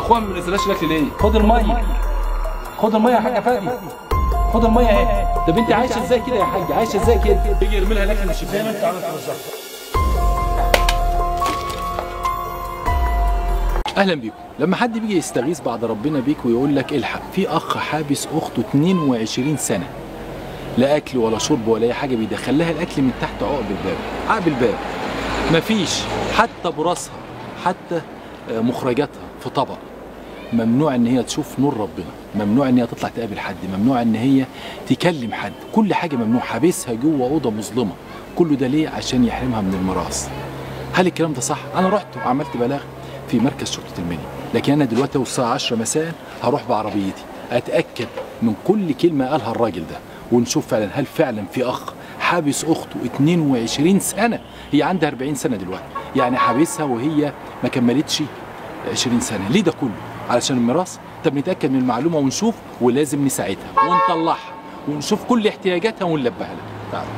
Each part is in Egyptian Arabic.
اخوها ما بينزلهاش الاكل ليه خد الميه خد الميه يا حاجه فادي خد الميه اهي طب انت عايشه ازاي كده يا حاج عايشه ازاي كده يجي يرمي لها الاكل من الشباك زي ما انت عملت بالظبط اهلا بيكم لما حد بيجي يستغيث بعد ربنا بيك ويقول لك الحق في اخ حابس اخته 22 سنه لا اكل ولا شرب ولا اي حاجه بيدخل لها الاكل من تحت عقب الباب عقب الباب مفيش حتى براسها حتى آه، مخرجاتها في طبق ممنوع ان هي تشوف نور ربنا ممنوع ان هي تطلع تقابل حد ممنوع ان هي تكلم حد كل حاجه ممنوع حابسها جوه اوضه مظلمه كله ده ليه عشان يحرمها من الميراث هل الكلام ده صح انا رحت وعملت بلاغ في مركز شرطه المنيا لكن انا دلوقتي والساعه 10 مساء هروح بعربيتي اتاكد من كل كلمه قالها الراجل ده ونشوف فعلا هل فعلا في اخ حابس اخته 22 سنه هي عندها 40 سنه دلوقتي يعني حابسها وهي ما كملتش 20 سنه ليه ده كله علشان الميراث طب نتاكد من المعلومه ونشوف ولازم نساعدها ونطلعها ونشوف كل احتياجاتها ونلبيها لها تعالوا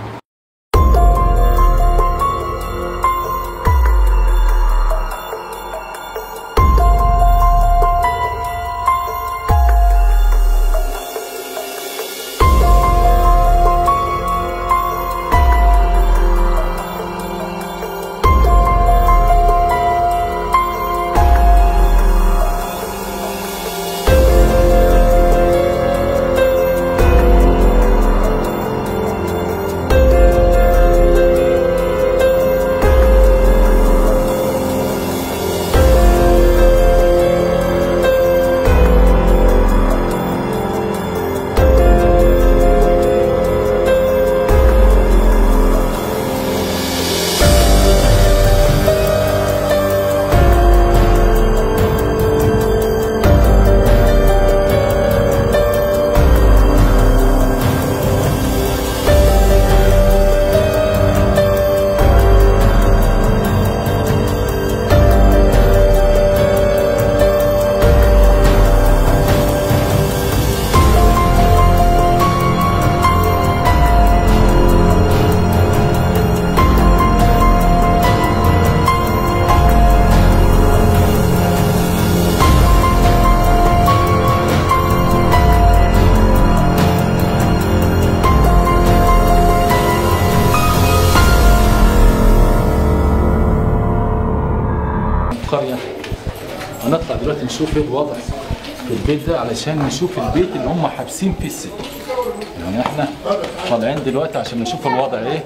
القرية هنطلع دلوقتي نشوف ايه الوضع في البيت ده علشان نشوف البيت اللي هم حابسين فيه الست يعني احنا طالعين دلوقتي عشان نشوف الوضع ايه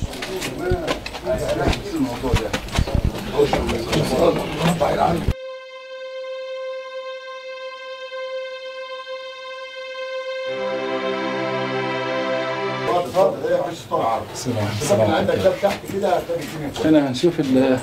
السلام السلام عندك باب تحت كده هتلاقي الدنيا كويسة. هنا هنشوف ال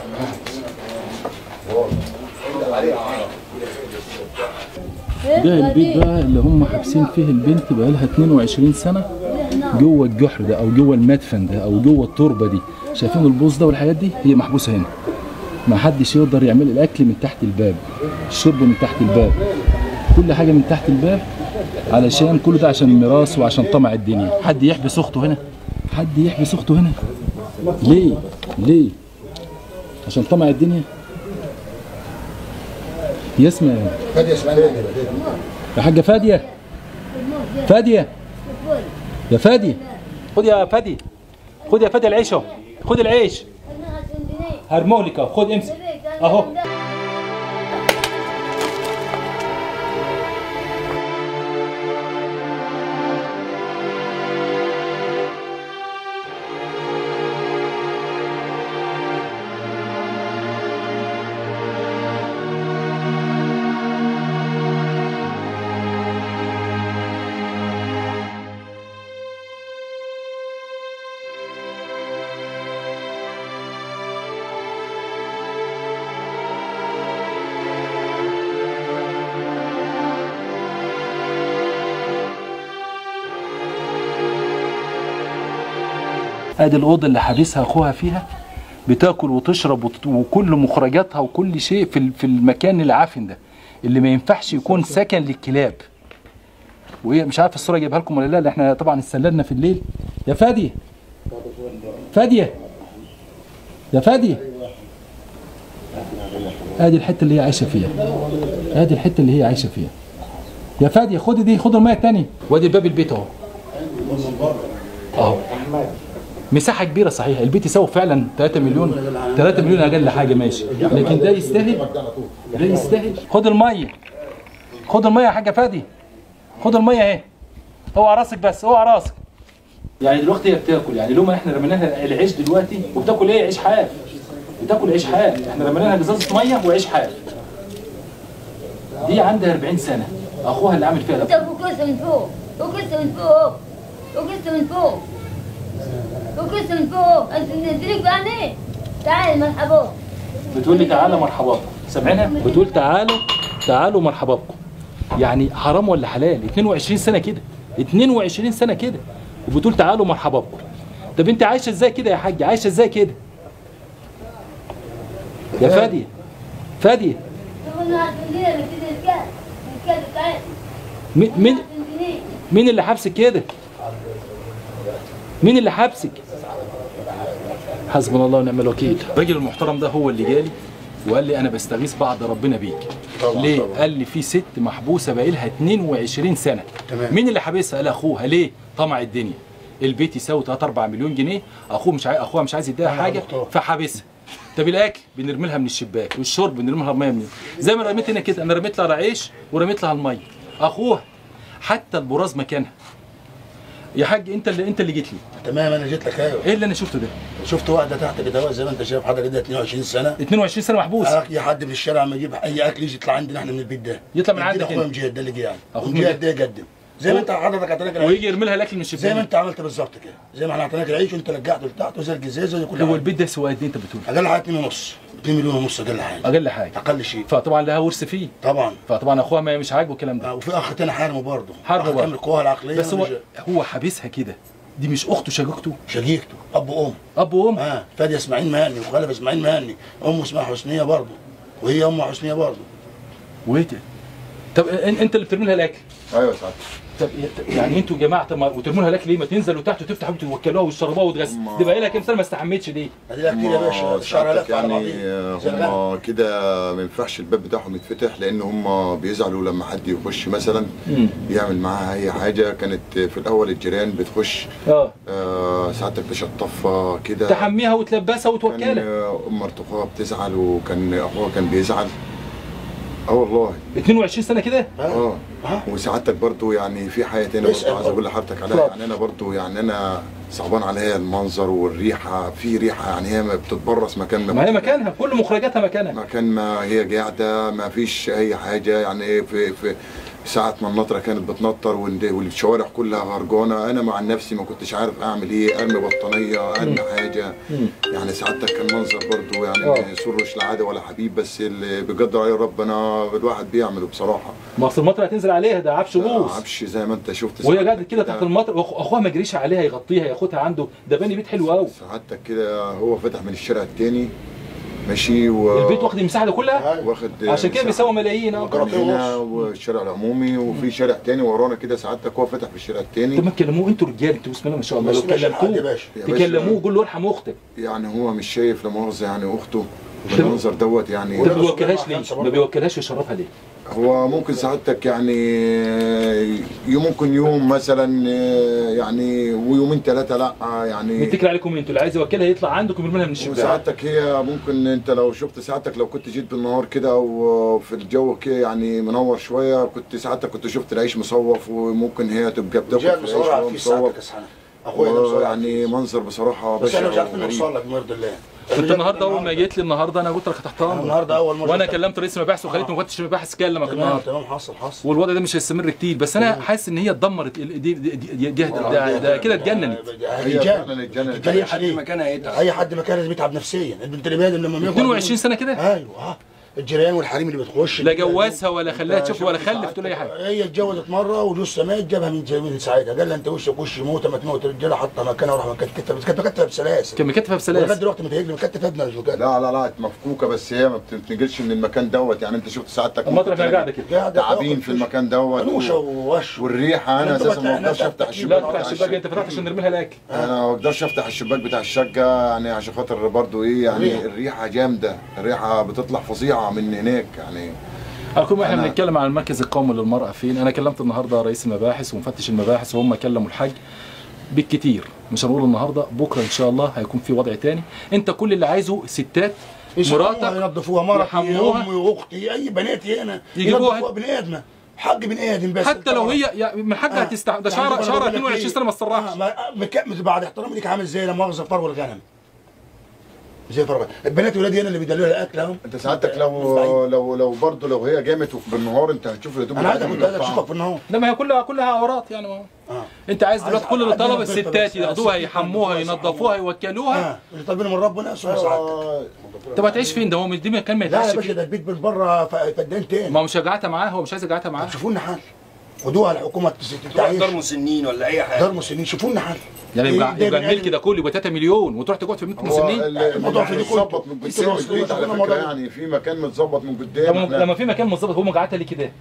ده البيت بقى اللي هم حابسين فيه البنت بقى لها 22 سنه جوه الجحر ده او جوه المدفن ده او جوه التربه دي شايفين البوص ده والحاجات دي هي محبوسه هنا ما حدش يقدر يعمل الاكل من تحت الباب الشرب من تحت الباب كل حاجه من تحت الباب علشان كل ده عشان الميراث وعشان طمع الدنيا حد يحبس اخته هنا حد يحبس اخته هنا ليه ليه عشان طمع الدنيا يسمع فادي اسماعيل يا حاجة فادية فادية يا فادي خد يا فادي خد يا فادي العيش اهو خد العيش هرموه لك اهو خد امسك اهو ادي الاوضه اللي حابسها اخوها فيها بتاكل وتشرب وت- وكل مخرجاتها وكل شيء في ال- في المكان العافن ده اللي ما ينفعش يكون سكن للكلاب وهي مش عارف الصوره اجيبها لكم ولا لا لأن احنا طبعا استلنا في الليل يا فاديه فاديه يا فاديه ادي الحته اللي هي عايشه فيها ادي الحته اللي هي عايشه فيها يا فادي خد دي خد الميه التانية وادي باب البيت اهو اهو مساحه كبيره صحيح البيت يساوي فعلا 3 مليون 3 مليون اقل حاجه ماشي لكن ده يستاهل ده يستاهل خد الميه خد الميه يا حاجه فادي خد الميه اهي اوعى راسك بس اوعى راسك يعني دلوقتي هي بتاكل يعني لو ما احنا رمينا لها العيش دلوقتي وبتاكل ايه عيش حاف بتاكل عيش حاف احنا رمينا لها ازازه ميه وعيش حاف دي عندها 40 سنه اخوها اللي عامل فيها ده انت وكسه من فوق وكسه من فوق وكسه من فوق وكسه من فوق انت نزلك بعينيه تعال مرحبا بتقول لي تعالى مرحبا سامعينها بتقول تعالوا تعالوا مرحبا بكم يعني حرام ولا حلال 22 سنه كده 22 سنه كده وبتقول تعالوا مرحبا بكم طب انت عايشه ازاي كده يا حاج عايشه ازاي كده يا فاديه فاديه تقول له هتنزلي انا كده الكاد الكاد تعال مين مين تنزلي مين اللي حبسك كده مين اللي حبسك حسبنا الله ونعم الوكيل الراجل المحترم ده هو اللي جالي وقال لي انا بستغيث بعد ربنا بيك طبعاً، ليه طبعاً. قال لي في ست محبوسه بقى لها 22 سنه تمام. مين اللي حابسها قال اخوها ليه طمع الدنيا البيت يساوي 3 4 مليون جنيه اخوه مش عايز اخوها مش عايز يديها أيوة حاجه دكتور. فحابسها طب الاكل بنرمي لها من الشباك والشرب بنرمي لها الميه منين زي ما رميت هنا كده انا رميت لها عيش ورميت لها الميه اخوها حتى البراز مكانها يا حاج انت اللي انت اللي جيت لي تمام انا جيت لك ايوه ايه اللي انا شفته ده شفت واحده تحت كده زي ما انت شايف حضرتك كده 22 سنه 22 سنه محبوس اي حد في الشارع ما يجيب اي اكل يجي يطلع عندنا احنا من البيت ده يطلع من يدينا عندك اخويا انت. مجاهد ده اللي جه يعني أخوك ومجاهد مجاهد. ده يقدم زي ما انت حضرتك اعطيناك العيش ويجي يرمي لها الاكل من الشباك زي ما انت عملت بالظبط كده زي ما احنا اعطيناك العيش وانت رجعته لتحت وزي الجزازه وزي كل هو حاجه البيت ده سوى قد ايه انت بتقول اقل حاجه 2 ونص 2 مليون ونص اقل حاجه اقل حاجه اقل شيء فطبعا لها ورث فيه طبعا فطبعا اخوها ما مش عاجبه الكلام ده آه، وفي اخ تاني حارمه برضه حارمه أخ برضه. كامل القوه العقليه بس هو مش- هو حابسها كده دي مش اخته شقيقته شقيقته اب وام اب وام اه فادي اسماعيل مهني وخالد اسماعيل مهني امه اسمها حسنيه برضه وهي امه حسنيه برضه ويت طب ان- انت اللي بترمي لها الاكل ايوه ساعات طب يعني انتوا يا جماعه طب ما وترموا لها الاكل ليه ما تنزلوا تحت وتفتحوا وتوكلوها وتشربوها وتغسل ما- دي بقى لها كام سنه ما استحمتش دي ادي لها كتير يا باشا شعرها ساعتك لف على يعني بعضيه زي الغنم. هم كده ما ينفعش الباب بتاعهم يتفتح لان هم بيزعلوا لما حد يخش مثلا مم. يعمل معاها اي حاجه كانت في الاول الجيران بتخش اه آه ساعتك تشطفها كده تحميها وتلبسها كان وتوكلها آه، ام مرتقاها بتزعل وكان اخوها كان بيزعل اه والله 22 سنه كده اه ها؟ وسعادتك برضو يعني في حاجه تانية اسأل برضو عايز برضو. اقول لحضرتك عليها اتفضل. يعني انا برضو يعني انا صعبان عليا المنظر والريحه في ريحه يعني هي ما بتتبرص مكان ما هي مكانها كل مخرجاتها مكانها مكان ما هي قاعده ما فيش اي حاجه يعني ايه في في ساعة ما النطرة كانت بتنطر والد- والشوارع كلها غرقانة أنا مع نفسي ما كنتش عارف أعمل إيه أرمي بطانية أرمي حاجة مم. يعني سعادتك كان منظر برضو يعني آه. ما يسرش لا عادي ولا حبيب بس اللي بيقدر عليه ربنا الواحد بيعمله بصراحة ما اصل المطر هتنزل عليها ده عفش بوص عبش زي ما أنت شفت وهي سعادتك قاعده كده تحت المطر وأخ- اخوها ما جريش عليها يغطيها ياخدها عنده ده بني بيت حلو قوي سعادتك كده هو فتح من الشارع التاني ماشي و البيت واخد المساحه دي كلها واخد عشان كده مساحة. بيساوي ملايين اه من هنا والشارع العمومي وفي شارع تاني ورانا كده سعادتك هو فتح في الشارع التاني طب ما تكلموه انتوا رجاله انتوا بسم الله ما شاء الله لو بس ماشي الحال يا كلمتوه باشا. يا باشا. تكلموه قول له ارحم اختك يعني هو مش شايف لا مؤاخذه يعني اخته بالمنظر دوت يعني ما بيوكلهاش ليه؟ ما بيوكلهاش يشرفها ليه؟ هو ممكن سعادتك يعني ممكن يوم مثلا يعني ويومين ثلاثه لا يعني متكل عليكم انتوا اللي عايز يوكلها يطلع عندكم ويرمي لها من الشباك وساعتك هي ممكن انت لو شفت ساعتك لو كنت جيت بالنهار كده وفي الجو كده يعني منور شويه كنت ساعتك كنت شفت العيش مصوف وممكن هي تبقى بتاكل جاي في العيش مصور وهو على في ساعتك مصوف اسحنا اخويا ده مصور يعني يعني منظر بصراحه بس احنا مش بشع عارفين وغريب. نوصل لك بمرض الله انت النهارده اول ما جيت لي النهارده انا قلت لك تحت امرك النهارده اول مره وانا شفتك. كلمت رئيس المباحث وخليت مفتش المباحث كلمك تمام النهارده تمام حصل حصل والوضع ده مش هيستمر كتير بس انا حاسس ان هي اتدمرت ال- دي دي, دي, دي, دي ده, ده كده اتجننت هي فعلا اتجننت. اي حد مكانها يتعب اي حد مكانها لازم يتعب نفسيا البنت اللي بادئ لما 22 سنه كده ايوه اه الجيران والحريم اللي بتخش لا جوزها ولا خلاها تشوف ولا خلف ولا اي حاجه هي اتجوزت مره ولسه مات جابها من من ساعتها قال لها انت وشك وش موته ما تموت الرجاله حطها مكانها وراح مكتفه بس كانت مكتفه بسلاسل كان مكتفه لغايه بسلاسل دلوقتي متهيألي مكتفه ابنها مش مكتفه لا لا لا مفكوكه بس هي ما بتنتقلش من المكان دوت يعني انت شفت سعادتك المطرح ممكن هي قاعده كده قاعده تعابين في المكان دوت انوشه و- ووش والريحه انا انتوا اساسا ما بتاع- اقدرش افتح لا الشباك تفتح بتاع الشباك الشقه انت فتحت عشان نرمي لها الاكل انا ما اقدرش افتح الشباك بتاع الشقه يعني عشان خاطر برضو ايه يعني الريحة. الريحه جامده الريحه بتطلع فظيعه طالعه من هناك يعني على كل ما احنا أنا- بنتكلم عن المركز القومي للمرأة فين انا كلمت النهارده رئيس المباحث ومفتش المباحث وهم كلموا الحاج بالكتير مش هنقول النهارده بكره ان شاء الله هيكون في وضع تاني انت كل اللي عايزه ستات يشحموها، مراتك ينظفوها مرتي يحموها. امي واختي اي بناتي هنا يجيبوها. ينظفوها بني ادم حق بني ادم بس حتى لو هي يا- من حقها آه. تستع ده يعني شعر أنا شعر بقول لك 22 إيه؟ سنه ما استراحش آه، ما- بك- بعد احترامي ليك عامل زي لا مؤاخذه فرو الغنم زي فرو الغنم. البنات ولادي هنا اللي بيدلوا لها الاكل اهم انت سعادتك لو لو لو برضه لو هي جامت وفي بالنهار انت هتشوف الهدوم انا عايز بتاعتها كنت عايز متقطعة. اشوفك في النهار لا ما هي كلها كلها عورات يعني ما هو. اه انت عايز دلوقتي كل اللي عايز- طلب عايز الستات بس- ياخدوها بس- يحموها بس- ينظفوها يوكلوها اه اللي طالبينه من ربنا اسمه سعادتك آه، طب هتعيش فين ده هو من دي مكان ما لا يا يتعيش باشا فيه ده البيت من بره ف- فدان تاني ما هو مش قاعدة معاه هو مش عايز قاعدة معاه شوفوا لنا حل خدوها الحكومه تروح التعيين دار مسنين ولا اي حاجه دار مسنين شوفوا لنا حل يعني إيه يبقى ده يبقى بني الملك آدم؟ ده كله يبقى 3 مليون وتروح تقعد في بيت هو مسنين ال- الموضوع في اللي ديكم متظبط انتوا. من انتوا قدام المسؤولين البيت على شغلنا فكره الموضوع ده. يعني في مكان متظبط من لما قدام احنا لما في مكان مظبط هم قاعدة ليه كده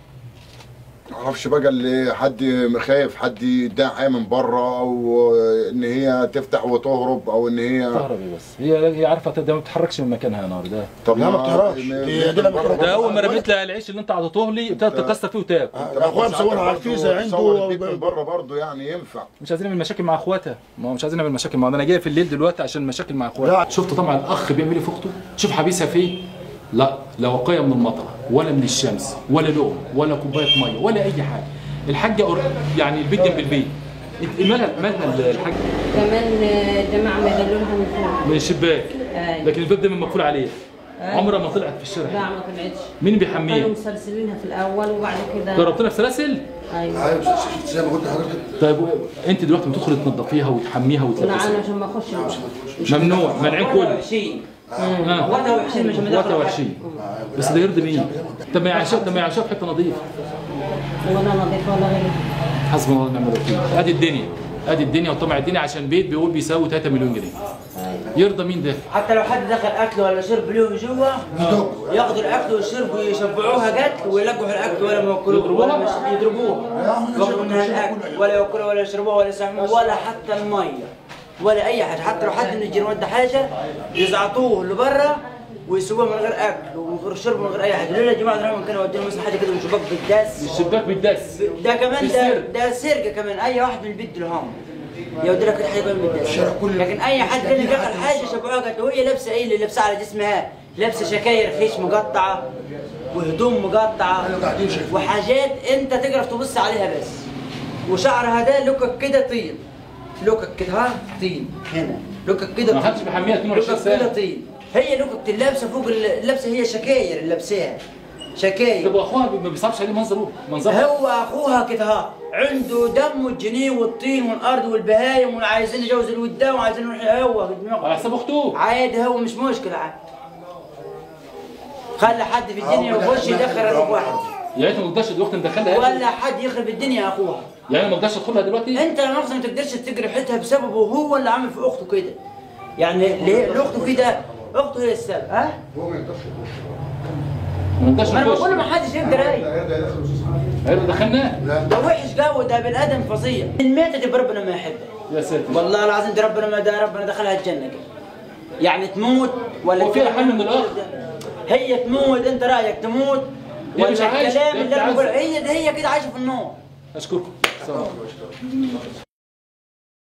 ما اعرفش بقى اللي حد خايف حد يدعي حاجه من بره او ان هي تفتح وتهرب او ان هي تهربي بس هي هي عارفة ده ما بتتحركش من مكانها يا نار ده طب لا، ما بتهربش. م- دي- من دي لما بره كده- ده برضه. اول ما رميت لها العيش اللي انت عطيته لي ابتدت تكسر فيه وتاكل آه، اخويا مصورها على الفيزا عنده تصور البيت من بره برضه يعني ينفع مش عايزين نعمل مشاكل مع اخواتها ما هو مش عايزين نعمل مشاكل مع انا جاي في الليل دلوقتي عشان مشاكل مع لا. اخواتها شفت طبعا الاخ بيعمل ايه في اخته شوف حبيسها فين لا لا وقايه من المطر ولا من الشمس ولا لقمه ولا كوبايه ميه ولا اي حاجه الحاجه قر- يعني البيت جنب البيت مالها مالها الحاجه كمان جماعة مدلولها من فوق من الشباك أي. لكن الباب دايما مقفول عليه أي. عمرها ما طلعت في لا الشارع ما طلعتش مين كانوا بيحميها مسلسلينها في الأول وبعد كده جربتنا في سلاسل أيوة ايوه شفت زي ما قلت لحضرتك طيب انت دلوقتي بتدخلي تنظفيها وتحميها لا وتلبسها أنا عشان ما أخش البحر. ممنوع منعين كل وحشين اه وقتها وحشين مش مدخل وقتها وحشين بس ده يرضي مين؟ طب ما يعيشوها طب ما يعيشوها في حته نظيفه ولا نظيفة ولا غيره حسبنا الله ونعم الوكيل ادي الدنيا ادي الدنيا وطمع الدنيا عشان بيت بيقول بيساوي 3 مليون جنيه يرضى مين ده؟ حتى لو حد دخل اكل ولا شرب لهم جوا ياخذوا الاكل والشرب ويشبعوها قتل ويلقحوا الاكل ولا ما ياكلوه ولا مش يضربوها ياخذوا منها الاكل ولا ياكلوها ولا يشربوها ولا يسموها ولا حتى الميه ولا اي حاجه حتى لو حد من الجيران ودى حاجه يزعطوه لبرا ويسووها من غير اكل ومن غير شرب ومن غير اي حاجه ليه يا جماعه ده هم كانوا يودينا مثلا حاجه كده من شباك بالداس الشباك بيتدس ده كمان في ده السرقة. ده سرقه كمان اي واحد من البيت لهم يودي لك الحاجه من البيت لكن اي حد تاني دخل حاجه شبعوها قالت وهي لابسه ايه اللي لابسه على جسمها لابسه شكاير خيش مقطعه وهدوم مقطعه وحاجات انت تقرف تبص عليها بس وشعرها ده لوكك كده طين لوكك كده ها طين هنا لوكك كده ما طين. حدش بيحميها 22 لوكك كده سنه طين هي لوكك اللابسه فوق اللابسه هي شكاير اللي لابساها شكاير طب واخوها ما بيصعبش عليه منظره منظرها هو اخوها كده ها عنده دم والجنيه والطين والارض والبهايم وعايزين يجوز الودان وعايزين نروح هو في على دماغه حساب اخته عادي هو مش مشكله عادي خلي حد في الدنيا يخش يدخل اخوك واحد يا ريت ما نقدرش دلوقتي ندخلها ولا حد يخرب الدنيا اخوها يعني ما نقدرش ندخلها دلوقتي انت لما ما تقدرش تجري حيتها بسببه هو اللي عامل في اخته كده يعني ليه لاخته كده اخته هي السبب ها ما نقدرش ما انا نخش بقول له ما حدش يقدر ايه هيبقى دخلناه ده وحش جو ده بني ادم فظيع الميتة دي بربنا ما يحبها يا ساتر والله العظيم ده ربنا ما ده ربنا دخلها الجنه كده يعني تموت ولا هو في أحل من الآخر؟ هي تموت انت رايك تموت هي مش ولا عايشة، الكلام هي اللي انا بقول بتعذب. هي هي كده عايشه في النور اشكركم سلام